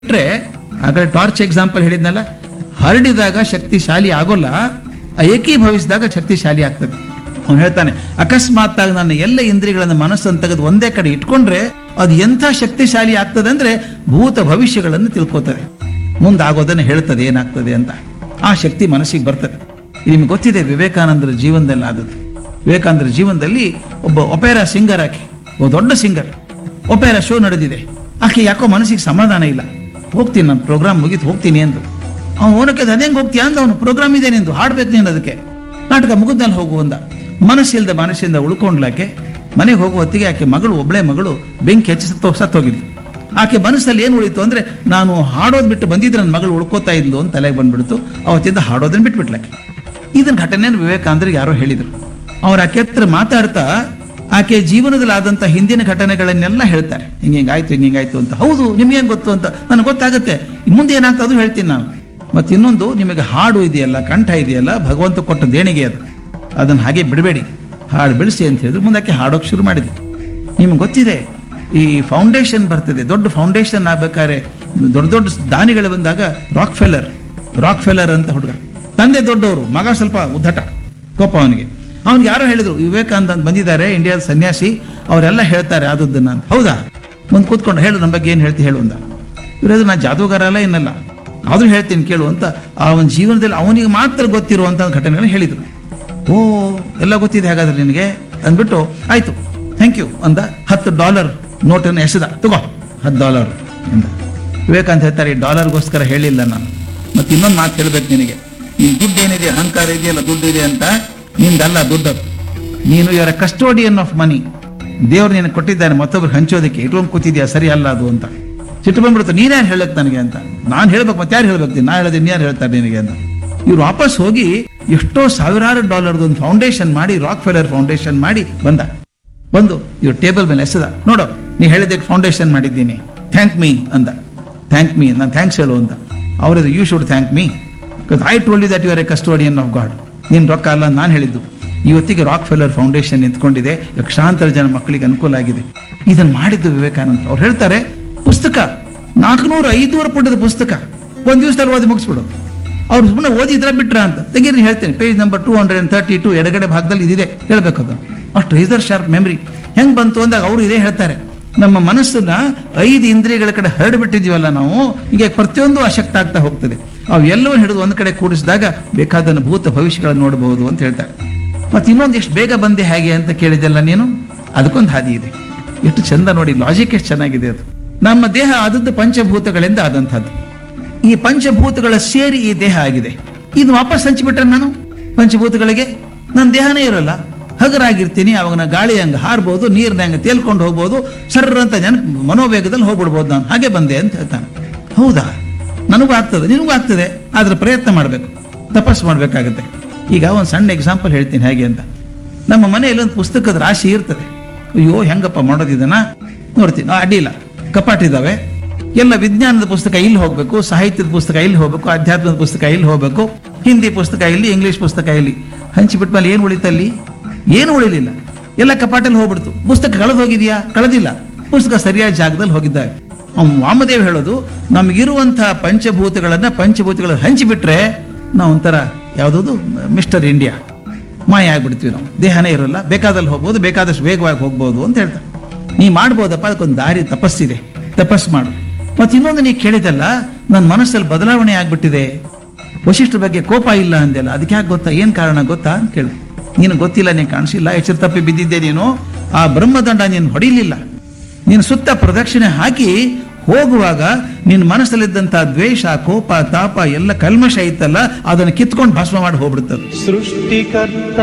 ಬಿಟ್ರೆ ಆ ಕಡೆ ಟಾರ್ಚ್ ಎಕ್ಸಾಂಪಲ್ ಹೇಳಿದ್ನಲ್ಲ ಹರಡಿದಾಗ ಶಕ್ತಿಶಾಲಿ ಆಗೋಲ್ಲ ಏಕೀಭವಿಸಿದಾಗ ಶಕ್ತಿಶಾಲಿ ಆಗ್ತದೆ ಅವನು ಹೇಳ್ತಾನೆ ಅಕಸ್ಮಾತ್ ಆಗಿ ನನ್ನ ಎಲ್ಲ ಇಂದ್ರಿಯಗಳನ್ನು ಮನಸ್ಸನ್ನು ತೆಗೆದು ಒಂದೇ ಕಡೆ ಇಟ್ಕೊಂಡ್ರೆ ಅದು ಎಂಥ ಶಕ್ತಿಶಾಲಿ ಆಗ್ತದೆ ಅಂದ್ರೆ ಭೂತ ಭವಿಷ್ಯಗಳನ್ನು ತಿಳ್ಕೊತದೆ ಮುಂದಾಗೋದನ್ನು ಹೇಳ್ತದೆ ಏನಾಗ್ತದೆ ಅಂತ ಆ ಶಕ್ತಿ ಮನಸ್ಸಿಗೆ ಬರ್ತದೆ ಇದು ನಿಮ್ಗೆ ಗೊತ್ತಿದೆ ವಿವೇಕಾನಂದರ ಜೀವನದಲ್ಲಿ ಆದದ್ದು ವಿವೇಕಾನಂದರ ಜೀವನದಲ್ಲಿ ಒಬ್ಬ ಒಪೇರಾ ಸಿಂಗರ್ ಆಕೆ ಒಬ್ಬ ದೊಡ್ಡ ಸಿಂಗರ್ ಒಪೇರಾ ಶೋ ನಡೆದಿದೆ ಆಕೆ ಯಾಕೋ ಮನಸ್ಸಿಗೆ ಸಮಾಧಾನ ಇಲ್ಲ ಹೋಗ್ತೀನಿ ನಾನು ಪ್ರೋಗ್ರಾಮ್ ಮುಗಿತು ಹೋಗ್ತೀನಿ ಎಂದು ಅವನು ಓನಕ್ಕೆ ಅದೇಂಗೆ ಹೋಗ್ತೀಯ ಅಂತ ಅವನು ಪ್ರೋಗ್ರಾಮ್ ಇದೆ ನಿಂದು ಹಾಡ್ಬೇಕು ನೀನು ಅದಕ್ಕೆ ನಾಟಕ ಮುಗಿದ್ಮೇಲೆ ಹೋಗು ಅಂದ ಮನಸ್ಸಿಲ್ದ ಮನಸ್ಸಿಂದ ಉಳ್ಕೊಂಡ್ಲಾಕೆ ಮನೆಗೆ ಹೋಗುವ ಹೊತ್ತಿಗೆ ಆಕೆ ಮಗಳು ಒಬ್ಬಳೆ ಮಗಳು ಬೆಂಕಿ ಹಚ್ಚಿ ಸತ್ತೋ ಸತ್ತೋಗಿದ್ಲು ಆಕೆ ಮನಸ್ಸಲ್ಲಿ ಏನು ಉಳಿತು ಅಂದ್ರೆ ನಾನು ಹಾಡೋದು ಬಿಟ್ಟು ಬಂದಿದ್ರೆ ನನ್ನ ಮಗಳು ಉಳ್ಕೋತಾ ಇದ್ಲು ಅಂತ ತಲೆಗೆ ಬಂದ್ಬಿಡ್ತು ಅವತ್ತಿಂದ ಹಾಡೋದನ್ನ ಬಿಟ್ಬಿಟ್ಲಾಕೆ ಇದನ್ನ ಘಟನೆಯನ್ನು ವಿವೇಕಾನಂದರಿಗೆ ಯಾರೋ ಹೇಳಿದರು ಅವ್ರ ಆಕೆ ಹತ್ರ ಮಾತಾಡ್ತಾ ಆಕೆ ಜೀವನದಲ್ಲಿ ಆದಂತ ಹಿಂದಿನ ಘಟನೆಗಳನ್ನೆಲ್ಲ ಹೇಳ್ತಾರೆ ಹಿಂಗೆ ಹಿಂಗಾಯ್ತು ಹಿಂಗೆ ಹಿಂಗಾಯ್ತು ಅಂತ ಹೌದು ನಿಮ್ಗೇನ್ ಗೊತ್ತು ಅಂತ ನನಗೆ ಗೊತ್ತಾಗುತ್ತೆ ಮುಂದೆ ಏನಾಗ್ತದೆ ಅದು ಹೇಳ್ತೀನಿ ನಾನು ಮತ್ತೆ ಇನ್ನೊಂದು ನಿಮಗೆ ಹಾಡು ಇದೆಯಲ್ಲ ಕಂಠ ಇದೆಯಲ್ಲ ಭಗವಂತ ಕೊಟ್ಟ ದೇಣಿಗೆ ಅದು ಅದನ್ನ ಹಾಗೆ ಬಿಡಬೇಡಿ ಹಾಡು ಬೆಳೆಸಿ ಅಂತ ಹೇಳಿದ್ರು ಮುಂದಕ್ಕೆ ಹಾಡೋಕೆ ಶುರು ಮಾಡಿದ್ವಿ ನಿಮ್ಗೆ ಗೊತ್ತಿದೆ ಈ ಫೌಂಡೇಶನ್ ಬರ್ತದೆ ದೊಡ್ಡ ಫೌಂಡೇಶನ್ ಆಗ್ಬೇಕಾದ್ರೆ ದೊಡ್ಡ ದೊಡ್ಡ ದಾನಿಗಳು ಬಂದಾಗ ರಾಕ್ ಫೆಲ್ಲರ್ ರಾಕ್ ಫೆಲ್ಲರ್ ಅಂತ ಹುಡುಗ ತಂದೆ ದೊಡ್ಡವರು ಮಗ ಸ್ವಲ್ಪ ಉದ್ದಟ ಕೋಪ ಅವನಿಗೆ ಅವ್ನಿಗೆ ಯಾರೋ ಹೇಳಿದ್ರು ವಿವೇಕಾನಂದ ಅಂತ ಬಂದಿದ್ದಾರೆ ಇಂಡಿಯಾದ ಸನ್ಯಾಸಿ ಅವರೆಲ್ಲ ಹೇಳ್ತಾರೆ ಆದದ್ದನ್ನ ಅಂತ ಹೌದಾ ಮುಂದೆ ಕೂತ್ಕೊಂಡು ಹೇಳು ನಮ್ಮ ಬಗ್ಗೆ ಏನು ಹೇಳ್ತಿ ಹೇಳು ಅಂದ ಇವ್ರದು ನಾನು ಜಾದೂಗಾರ ಅಲ್ಲ ಏನಲ್ಲ ಆದ್ರೂ ಹೇಳ್ತೀನಿ ಕೇಳು ಅಂತ ಅವನ ಜೀವನದಲ್ಲಿ ಅವನಿಗೆ ಮಾತ್ರ ಗೊತ್ತಿರುವಂತ ಘಟನೆಗಳನ್ನ ಹೇಳಿದ್ರು ಓ ಎಲ್ಲ ಗೊತ್ತಿದೆ ಹಾಗಾದ್ರೆ ನಿನಗೆ ಅಂದ್ಬಿಟ್ಟು ಆಯ್ತು ಥ್ಯಾಂಕ್ ಯು ಅಂದ ಹತ್ತು ಡಾಲರ್ ನೋಟನ್ನು ಎಸೆದ ತಗೋ ಹತ್ತು ಡಾಲರ್ ಅಂದ ವಿವೇಕಾನಂದ ಹೇಳ್ತಾರೆ ಈ ಡಾಲರ್ಗೋಸ್ಕರ ಹೇಳಿಲ್ಲ ನಾನು ಮತ್ತೆ ಇನ್ನೊಂದು ಮಾತು ಹೇಳ್ಬೇಕು ನಿನಗೆ ನೀನ್ ದುಡ್ಡು ಏನಿದೆ ಅಹಂಕಾರ ಇದೆಯಲ್ಲ ದುಡ್ಡು ಇದೆ ಅಂತ ನಿಂದಲ್ಲ ದುಡ್ಡು ನೀನು ಇವರ ಕಸ್ಟೋಡಿಯನ್ ಆಫ್ ಮನಿ ದೇವ್ರು ನಿನಗೆ ಕೊಟ್ಟಿದ್ದಾನೆ ಮತ್ತೊಬ್ರು ಹಂಚೋದಕ್ಕೆ ಇಟ್ಕೊಂಡು ಕೂತಿದ್ಯಾ ಸರಿ ಅಲ್ಲ ಅದು ಅಂತ ಸಿಟ್ಟು ಬಂದ್ಬಿಡುತ್ತೆ ನೀನ್ಯಾರು ಹೇಳಕ್ ನನಗೆ ಅಂತ ನಾನು ಹೇಳ್ಬೇಕು ಮತ್ತೆ ಯಾರು ಹೇಳ್ಬೇಕು ನಾ ಹೇಳೋದು ಇನ್ಯಾರು ಹೇಳ್ತಾರೆ ನಿನಗೆ ಅಂತ ಇವ್ರು ವಾಪಸ್ ಹೋಗಿ ಎಷ್ಟೋ ಸಾವಿರಾರು ಡಾಲರ್ದು ಒಂದು ಫೌಂಡೇಶನ್ ಮಾಡಿ ರಾಕ್ ಫೆಲರ್ ಫೌಂಡೇಶನ್ ಮಾಡಿ ಬಂದ ಬಂದು ಇವ್ರು ಟೇಬಲ್ ಮೇಲೆ ಎಸೆದ ನೋಡು ನೀ ಹೇಳಿದ್ದಕ್ಕೆ ಫೌಂಡೇಶನ್ ಮಾಡಿದ್ದೀನಿ ಥ್ಯಾಂಕ್ ಮೀ ಅಂದ ಥ್ಯಾಂಕ್ ಮೀ ನಾನು ಥ್ಯಾಂಕ್ಸ್ ಹೇಳು ಅಂತ ಅವ್ರದ್ದು you should thank me because I told that you are a custodian of God ನೀನು ರೊಕ್ಕ ಅಲ್ಲ ನಾನು ಹೇಳಿದ್ದು ಇವತ್ತಿಗೆ ರಾಕ್ ಫೆಲ್ಲರ್ ಫೌಂಡೇಶನ್ ನಿಂತ್ಕೊಂಡಿದೆ ಲಕ್ಷಾಂತರ ಜನ ಮಕ್ಕಳಿಗೆ ಅನುಕೂಲ ಆಗಿದೆ ಇದನ್ನು ಮಾಡಿದ್ದು ವಿವೇಕಾನಂದ ಅವ್ರು ಹೇಳ್ತಾರೆ ಪುಸ್ತಕ ನಾಲ್ಕುನೂರ ಐದೂವರೆ ಪುಟದ ಪುಸ್ತಕ ಒಂದ್ ದಿವಸದಲ್ಲಿ ಓದಿ ಮುಗಿಸ್ಬಿಡು ಅವ್ರು ಸುಮ್ಮನೆ ಓದಿದ್ರ ಬಿಟ್ರ ಅಂತ ತೆಗೀರಿ ಹೇಳ್ತೇನೆ page number two hundred and thirty two ಎಡಗಡೆ ಭಾಗದಲ್ಲಿ ಇದಿದೆ ಹೇಳ್ಬೇಕು ಅದು ಅಷ್ಟು ರೇಸರ್ ಶಾರ್ಪ್ ಮೆಮರಿ ಹೆಂಗ್ ಬಂತು ಅಂದಾಗ ಅವರು ಇದೇ ಹೇಳ್ತಾರೆ ನಮ್ಮ ಮನಸ್ಸನ್ನ ಐದು ಇಂದ್ರಿಯಗಳ ಕಡೆ ಹರಡು ಬಿಟ್ಟಿದೀವಲ್ಲ ನಾವು ಹೀಗೆ ಪ್ರತಿಯೊಂದು ಅಶಕ್ತ ಆಗ್ತಾ ಹೋಗ್ತದೆ ಅವು ಎಲ್ಲವೂ ಹಿಡಿದು ಒಂದ್ ಕಡೆ ಕೂಡಿಸಿದಾಗ ಬೇಕಾದನ್ನು ಭೂತ ಭವಿಷ್ಯಗಳನ್ನು ನೋಡಬಹುದು ಅಂತ ಹೇಳ್ತಾರೆ ಮತ್ತೆ ಇನ್ನೊಂದು ಎಷ್ಟು ಬೇಗ ಬಂದೆ ಹೇಗೆ ಅಂತ ಕೇಳಿದೆಲ್ಲ ನೀನು ಅದಕ್ಕೊಂದು ಹಾದಿ ಇದೆ ಎಷ್ಟು ಚಂದ ನೋಡಿ ಲಾಜಿಕ್ ಎಷ್ಟು ಚೆನ್ನಾಗಿದೆ ಅದು ನಮ್ಮ ದೇಹ ಆದದ್ದು ಪಂಚಭೂತಗಳಿಂದ ಆದಂತಹದ್ದು ಈ ಪಂಚಭೂತಗಳ ಸೇರಿ ಈ ದೇಹ ಆಗಿದೆ ಇದು ವಾಪಸ್ ಹಂಚಿಬಿಟ್ರೆ ನಾನು ಪಂಚಭೂತಗಳಿಗೆ ನನ್ನ ದೇಹನೇ ಇರೋಲ್ಲ ಹಗರಾಗಿರ್ತೀನಿ ಅವಾಗ ನಾ ಗಾಳಿ ಹಂಗೆ ಹಾರ್ಬೋದು ನೀರ್ನ ಹಂಗೆ ತೇಲ್ಕೊಂಡು ಹೋಗ್ಬೋದು ಸರ್ರ ಅಂತ ಜನ ಮನೋವೇಗದಲ್ಲಿ ಹೋಗ್ಬಿಡ್ಬೋದು ನಾನು ಹಾಗೆ ಬಂದೆ ಅಂತ ಹೇಳ್ತಾನೆ ಹೌದಾ ನನಗೂ ಆಗ್ತದೆ ನಿನಗೂ ಆಗ್ತದೆ ಆದ್ರೆ ಪ್ರಯತ್ನ ಮಾಡಬೇಕು ತಪಸ್ಸು ಮಾಡಬೇಕಾಗುತ್ತೆ ಈಗ ಒಂದು ಸಣ್ಣ ಎಕ್ಸಾಂಪಲ್ ಹೇಳ್ತೀನಿ ಹೇಗೆ ಅಂತ ನಮ್ಮ ಮನೆಯಲ್ಲಿ ಒಂದು ಪುಸ್ತಕದ ರಾಶಿ ಇರ್ತದೆ ಅಯ್ಯೋ ಹೆಂಗಪ್ಪ ಮಾಡೋದಿದನ ನೋಡ್ತೀನಿ ಆ, ಅಡ್ಡಿಲ್ಲ ಕಪಾಟಿದಾವೆ ಎಲ್ಲ ವಿಜ್ಞಾನದ ಪುಸ್ತಕ ಇಲ್ಲಿ ಹೋಗ್ಬೇಕು ಸಾಹಿತ್ಯದ ಪುಸ್ತಕ ಇಲ್ಲಿ ಹೋಗ್ಬೇಕು ಅಧ್ಯಾತ್ಮದ ಪುಸ್ತಕ ಇಲ್ಲಿ ಹೋಗ್ಬೇಕು ಹಿಂದಿ ಪುಸ್ತಕ ಇಲ್ಲಿ ಇಂಗ್ಲಿಷ್ ಪುಸ್ತಕ ಇಲ್ಲಿ ಹಂಚಿಬಿಟ್ಟ ಮೇಲೆ ಏನು ಉಳಿತಲ್ಲಿ ಏನು ಉಳಿಲಿಲ್ಲ ಎಲ್ಲ ಕಪಾಟಲ್ಲಿ ಹೋಗ್ಬಿಡ್ತು ಪುಸ್ತಕ ಕಳೆದು ಹೋಗಿದ್ಯಾ ಕಳೆದಿಲ್ಲ ಪುಸ್ತಕ ಸರಿಯಾದ ಜಾಗದಲ್ಲಿ ಹೋಗಿದ್ದಾರೆ ಅವ್ನು ವಾಮದೇವ್ ಹೇಳೋದು ನಮಗಿರುವಂತಹ ಪಂಚಭೂತಗಳನ್ನ ಪಂಚಭೂತಗಳ ಹಂಚಿಬಿಟ್ರೆ ನಾವು ಒಂಥರ ಯಾವುದದು ಮಿಸ್ಟರ್ ಇಂಡಿಯಾ ಮಾಯ ಆಗ್ಬಿಡ್ತೀವಿ ನಾವು ದೇಹನೇ ಇರೋಲ್ಲ ಬೇಕಾದಲ್ಲಿ ಹೋಗ್ಬೋದು ಬೇಕಾದಷ್ಟು ವೇಗವಾಗಿ ಹೋಗ್ಬೋದು ಅಂತ ಹೇಳ್ತಾರೆ ನೀ ಮಾಡ್ಬೋದಪ್ಪ ಅದಕ್ಕೊಂದು ದಾರಿ ತಪಸ್ಸಿದೆ ತಪಸ್ ಮಾಡು ಮತ್ತೆ ಇನ್ನೊಂದು ನೀ ಕೇಳಿದಲ್ಲ ನನ್ನ ಮನಸ್ಸಲ್ಲಿ ಬದಲಾವಣೆ ಆಗ್ಬಿಟ್ಟಿದೆ ವಶಿಷ್ಠರ ಬಗ್ಗೆ ಕೋಪ ಇಲ್ಲ ಅಂದೆಲ್ಲ ಅದಕ್ಕೆ ಯಾಕೆ ಗೊತ್ತಾ ಏನ್ ಕಾರಣ ಗೊತ್ತಾ ಅಂತ ಕೇಳಿ ನೀನು ಗೊತ್ತಿಲ್ಲ ನೀನು ಕಾಣಿಸಿಲ್ಲ ಎಚ್ಚರ ತಪ್ಪಿ ಬಿದ್ದಿದ್ದೆ ನೀನು ಆ ಬ್ರಹ್ಮದಂಡ ನೀನು ಹೊಡಿಲಿಲ್ಲ ನೀನು ಸುತ್ತ ಪ್ರದಕ್ಷಿಣೆ ಹಾಕಿ ಹೋಗುವಾಗ ನಿನ್ನ ಮನಸ್ಸಲ್ಲಿದ್ದಂತ ದ್ವೇಷ ಕೋಪ ತಾಪ ಎಲ್ಲ ಕಲ್ಮಶ ಇತ್ತಲ್ಲ ಅದನ್ನು ಕಿತ್ಕೊಂಡು ಭಸ್ಮ ಮಾಡಿ ಹೋಗ್ಬಿಡ್ತದೆ ಸೃಷ್ಟಿಕರ್ತ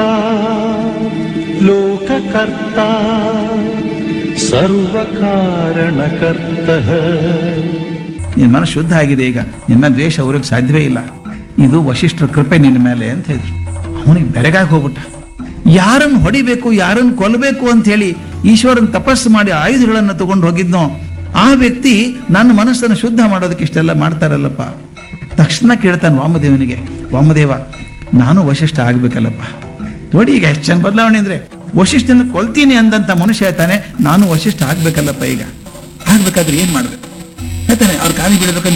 ಲೋಕಕರ್ತ ಸರ್ವಕಾರಣಕರ್ತ ನಿನ್ನ ಮನಸ್ಸು ಶುದ್ಧ ಆಗಿದೆ ಈಗ ನಿನ್ನ ದ್ವೇಷ ಅವ್ರಿಗೆ ಸಾಧ್ಯವೇ ಇಲ್ಲ ಇದು ವಶಿಷ್ಠರ ಕೃಪೆ ನಿನ್ನ ಮೇಲೆ ಅಂತ ಹೇಳಿದ್ರು ಅವನಿಗೆ ಬೆರಗಾಗಿ ಹೋಗ್ಬಿಟ್ಟ ಯಾರನ್ನು ಹೊಡಿಬೇಕು ಯಾರನ್ನು ಕೊಲ್ಲಬೇಕು ಅಂತ ಹೇಳಿ ಈಶ್ವರನ್ ತಪಸ್ಸು ಮಾಡಿ ಆಯುಧಗಳನ್ನು ತಗೊಂಡು ಹೋಗಿದ್ನೋ ಆ ವ್ಯಕ್ತಿ ನನ್ನ ಮನಸ್ಸನ್ನು ಶುದ್ಧ ಮಾಡೋದಕ್ಕೆ ಇಷ್ಟೆಲ್ಲ ಮಾಡ್ತಾರಲ್ಲಪ್ಪ ತಕ್ಷಣ ಕೇಳ್ತಾನೆ ವಾಮದೇವನಿಗೆ ವಾಮದೇವ ನಾನು ವಶಿಷ್ಠ ಆಗ್ಬೇಕಲ್ಲಪ್ಪ ನೋಡಿ ಈಗ ಎಷ್ಟು ಜನ ಬದಲಾವಣೆ ಅಂದ್ರೆ ವಶಿಷ್ಠನ ಕೊಲ್ತೀನಿ ಅಂದಂತ ಮನುಷ್ಯ ಹೇಳ್ತಾನೆ ನಾನು ವಶಿಷ್ಠ ಆಗ್ಬೇಕಲ್ಲಪ್ಪ ಈಗ ಆಗ್ಬೇಕಾದ್ರೆ ಏನ್ ಮಾಡ್ಬೇಕು ಹೇಳ್ತಾನೆ ಅವ್ರ ಕಾಲಿಗೆ ಬೀಳ್ಬೇಕಂತ